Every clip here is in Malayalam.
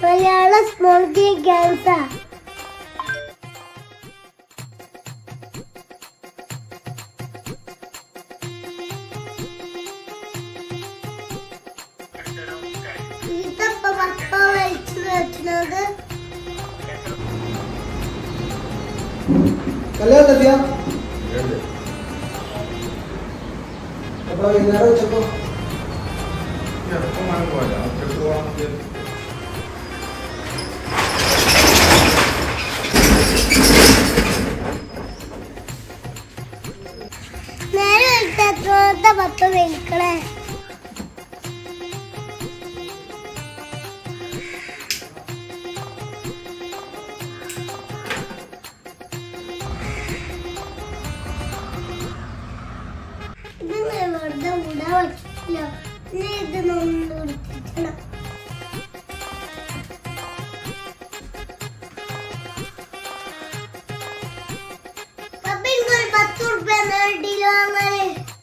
മലയാള സ്മോൾ ഗേൾസാ ഇതപ്പോ പപ്പ വലിച്ചു വെക്കുന്നത് കല്യാണം എത്തിയാ എപ്പോഴാ വൈകുന്നേരം ഉച്ചക്കോ നേരെ വെളുത്ത പപ്പ വലിക്കണേ ഇത് ഞാൻ വെറുതെ വിടാൻ പറ്റില്ല ഇനി ഇത് നമ്മൾ എടുത്തിക്കണം പപ്പ എനിക്കൊരു പത്ത് ഉറുപ്പ്യ നേടിയില്ല വാങ്ങാന്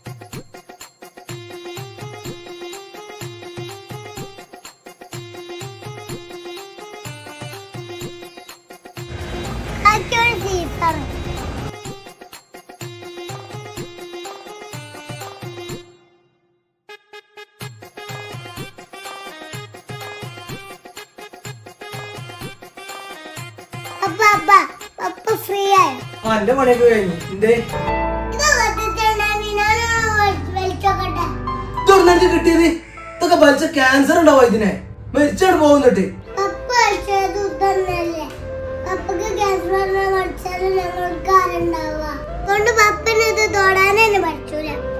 അതൊരു സീസർ പപ്പ പപ്പ പപ്പ ഫ്രീ ആയി ആ എന്റെ പണിയൊക്കെ കഴിഞ്ഞു എന്തേ ഇത് കത്തിച്ചിട്ടുണ്ടെങ്കിൽ ഞാൻ വലിച്ചോക്കട്ടെ തുറന്നിട്ട് കിട്ടിയത് ഇതൊക്കെ വലിച്ച ക്യാൻസർ ഉണ്ടാവും ഇതിനെ മരിച്ചാണ് പോകുന്നിട്ട് പപ്പ കഴിച്ചത് ഇതൊന്നല്ലേ പപ്പക്ക് ക്യാൻസർ പഠിച്ചാലും ഞങ്ങൾക്ക് ആരുണ്ടാവുക അതുകൊണ്ട് പപ്പന് ഇത് തൊടാൻ തന്നെ പഠിച്ചൂല